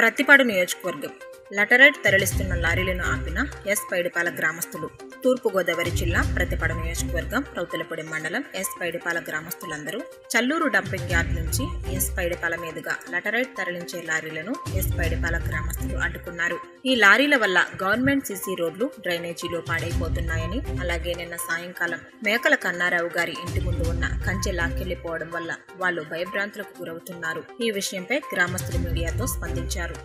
ప్రత్తిపాడు నియోజకవర్గం లటరైట్ తరలిస్తున్న లారీలను ఆపిన ఎస్ పైడిపాల గ్రామస్తులు తూర్పుగోదావరి జిల్లా ప్రతిపాడు నియోజకవర్గం రౌతులపూడి మండలం ఎస్ పైడిపాల గ్రామస్తులందరూ చల్లూరు డంపింగ్ యార్డ్ నుంచి ఎస్ పైడిపాల మీదుగా లటరైట్ తరలించే లారీలను ఎస్ పైడిపాల గ్రామస్తులు అడ్డుకున్నారు ఈ లారీల వల్ల గవర్నమెంట్ సీసీ రోడ్లు డ్రైనేజీలో పాడైపోతున్నాయని అలాగే నిన్న సాయంకాలం మేకల కన్నారావు గారి ఇంటి ముందు ఉన్న కంచె లాక్కెళ్లిపోవడం వల్ల వాళ్ళు భయభ్రాంతులకు గురవుతున్నారు ఈ విషయంపై గ్రామస్తులు మీడియాతో స్పందించారు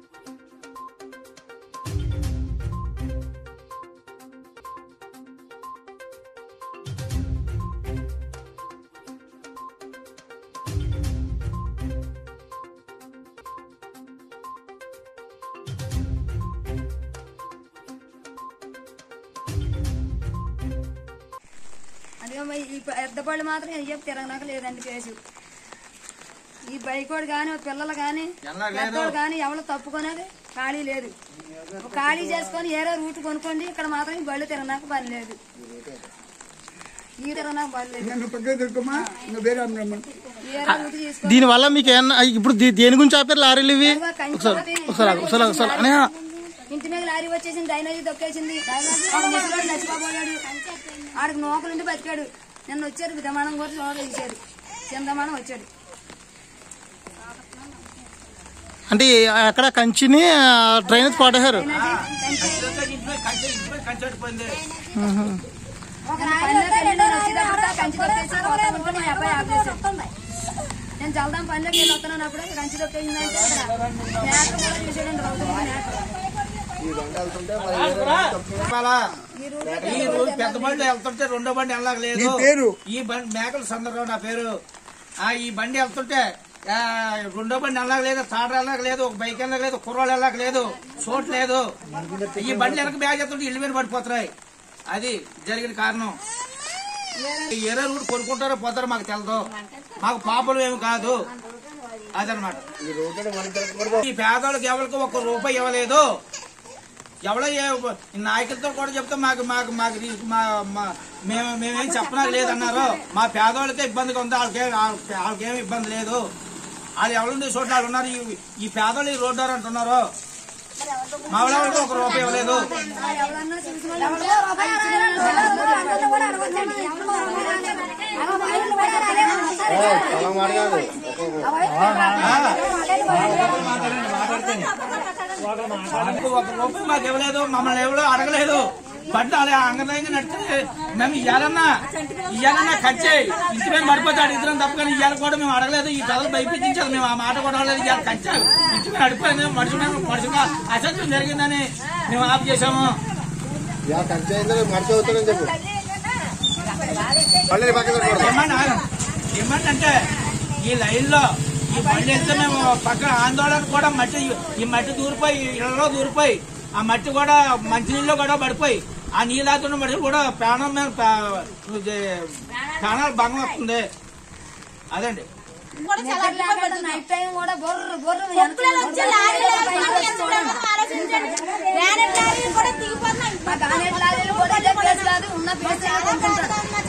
అందుకే మరి ఈ పెద్ద బళ్ళు మాత్రం ఏ తిరగనాక లేదండి కేసు ఈ బైకోడు కానీ పిల్లలు కానీ పెద్దోడు కానీ ఎవరు తప్పుకునేది ఖాళీ లేదు ఖాళీ చేసుకొని ఏదో రూట్ కొనుక్కోండి ఇక్కడ మాత్రం ఈ బళ్ళు తిరగనాక పని లేదు ఈ తిరగనాక పని లేదు నన్ను పక్కన తిరుక్కమ్మా ఇంకా వేరే అమ్మమ్మ ఏదో రూట్ తీసుకొని దీని వల్ల మీకు ఏమన్నా ఇప్పుడు దీ- దేని గురించి ఆపారు లారీలు ఇవి ఒకసారి ఒకసారి ఆగు, ఒకసారి ఆగు, ఒకసారి ఆగు. అనయ్య ఇంటి మీద లారీ వచ్చేసింది డైనజీ దొక్కేసింది ఒక ముసలోడు చచ్చిపోయాడు ఆడికి నోకలుండి బతికాడు నిన్న వచ్చారు విధమానం కూడా చూడ తీశారు చిందమానం వచ్చాడు అంటే అక్కడ కంచిని డ్రైనేజ్ కొట్టేశారు నేను చల్దాం పనిలోకి వెళ్ళి వస్తున్నానప్పుడు కంచి దొక్కేసిందంటే మేక కూడా చూసాడండి రౌతులు మేక ఈ రోజు పెద్ద బండి వెళ్తుంటే రెండో బండి వెళ్ళక లేదు నీ పేరు? ఈ బండి మేకల సందర్భం నా పేరు ఆ ఈ బండి వెళ్తుంటే ఆ, రెండో బండి వెళ్ళక లేదు తాడు వెళ్ళక లేదు ఒక బైక్ వెళ్ళక లేదు కుర్రోళ్ళు వెళ్ళక లేదు చోటు లేదు ఈ బండి వెనక బ్యాగ్ ఎత్తుంటే ఇల్లు మీద పడిపోతున్నాయి అది జరిగిన కారణం ఏరే రూట్ కొనుక్కుంటారో పోతారో మాకు తెలదు మాకు పాపలు ఏమి కాదు అదనమాట ఈ పేదవాళ్ళకి ఎవరికి ఒక్క రూపాయి ఇవ్వలేదు ఎవరో ఏ- ఈ నాయకులతో కూడా చెప్తే మాకు మాకు మాకు రీ- మా- మా- మేము మేమేం చెప్పడానికి లేదన్నారు మా పేదవాళ్ళకే ఇబ్బందిగా ఉంది వాళ్ళకే వాళ్ళకి- వాళ్ళకేం ఇబ్బంది లేదు వాళ్ళు ఎవరుండే చోట వాళ్ళు ఉన్నారు ఈ- ఈ పేదవాళ్ళు ఈ రోడ్డు అంటున్నారు మా వాళ్ళకి ఒక రూపాయి ఇవ్వలేదు ఎవరన్నా చూసిన వాళ్ళు ఒక రూపాయి మాకు ఇవ్వలేదు మమ్మల్ని ఎవరు అడగలేదు బండి అలా అంగనంగా నడిచి మేము ఇయ్యాలన్నా ఇయ్యాలన్నా కచ్చే ఇంటి మీద పడిపోతాడు ఇద్దరం తప్ప కానీ ఇయ్యాలి కూడా మేము అడగలేదు ఈ ప్రజలు భయపించాలి మేము ఆ మాట కూడా అడగలేదు ఇవాళ కచ్చారు ఇంటి మీద అడిపోయింది మనుషులు మనుషులు అసత్యం జరిగిందని మేము ఆఫ్ చేసాము డిమాండ్ ఆగం. డిమాండ్ అంటే ఈ లైన్ లో ఈ బండి వెళ్తే మేము పక్కన ఆందోళన కూడా మట్టి ఈ మట్టి దూరిపోయి ఇళ్లలో దూరిపోయి ఆ మట్టి కూడా మంచినీళ్ళు కూడా పడిపోయి ఆ నీళ్ళు ఆతున్న మట్టి కూడా ప్రాణం మీద ప్రా- ఇది ప్రాణాలు భంగం వస్తుంది అదండి నైట్ టైం కూడా బొర్ర బొర్ర కుక్కలు వచ్చే లారీలు వేసుకొని ఎందుకు ఆలోచించండి. గ్రానైట్ లారీలు కూడా దిగిపోతున్నాయి. మా గానేట్ లారీలు కూడా ఇదే ప్లేస్ కాదు ఉన్న ప్లేస్ కాదు అనుకుంటారు